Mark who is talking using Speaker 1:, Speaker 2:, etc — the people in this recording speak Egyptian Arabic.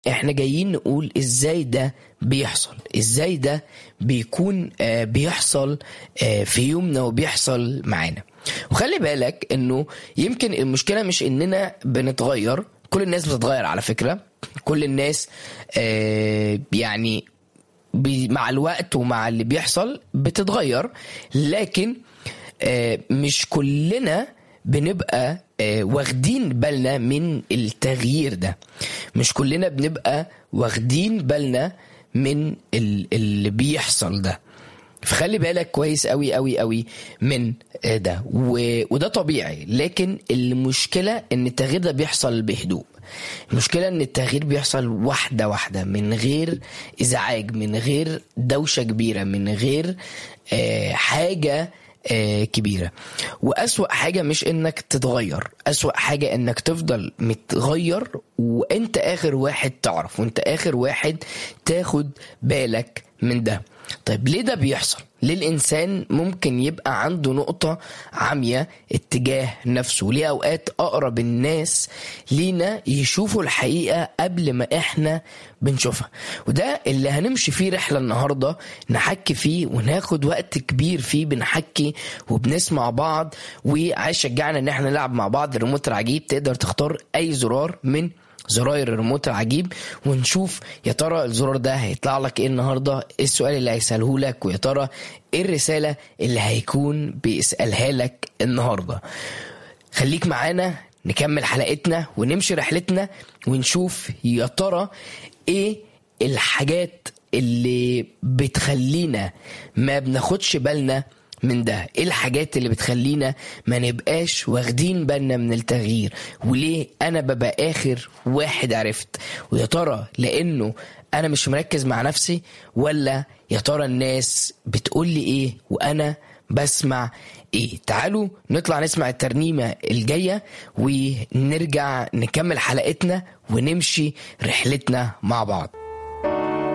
Speaker 1: احنا جايين نقول ازاي ده بيحصل ازاي ده بيكون آه بيحصل آه في يومنا وبيحصل معانا وخلي بالك انه يمكن المشكله مش اننا بنتغير كل الناس بتتغير على فكره كل الناس آه يعني بي- مع الوقت ومع اللي بيحصل بتتغير لكن آه، مش كلنا بنبقى آه، واخدين بالنا من التغيير ده مش كلنا بنبقى واخدين بالنا من ال- اللي بيحصل ده فخلي بالك كويس قوي قوي قوي من آه، ده و... وده طبيعي لكن المشكلة ان التغيير ده بيحصل بهدوء المشكلة ان التغيير بيحصل واحدة واحدة من غير ازعاج من غير دوشة كبيرة من غير آه، حاجة آه، كبيرة وأسوأ حاجة مش إنك تتغير أسوأ حاجة إنك تفضل متغير وإنت آخر واحد تعرف وإنت آخر واحد تاخد بالك من ده طيب ليه ده بيحصل ليه الإنسان ممكن يبقى عنده نقطة عامية اتجاه نفسه ليه أوقات أقرب الناس لينا يشوفوا الحقيقة قبل ما إحنا بنشوفها وده اللي هنمشي فيه رحلة النهاردة نحكي فيه وناخد وقت كبير فيه بنحكي وبنسمع بعض وعايز شجعنا ان احنا نلعب مع بعض الريموت العجيب تقدر تختار اي زرار من زراير الريموت العجيب ونشوف يا ترى الزرار ده هيطلع لك ايه النهارده ايه السؤال اللي هيساله لك ويا ترى ايه الرساله اللي هيكون بيسالها لك النهارده خليك معانا نكمل حلقتنا ونمشي رحلتنا ونشوف يا ترى ايه الحاجات اللي بتخلينا ما بناخدش بالنا من ده ايه الحاجات اللي بتخلينا ما نبقاش واخدين بالنا من التغيير وليه انا ببقى اخر واحد عرفت ويا ترى لانه انا مش مركز مع نفسي ولا يا ترى الناس بتقول لي ايه وانا بسمع ايه تعالوا نطلع نسمع الترنيمة الجاية ونرجع نكمل حلقتنا ونمشي رحلتنا مع بعض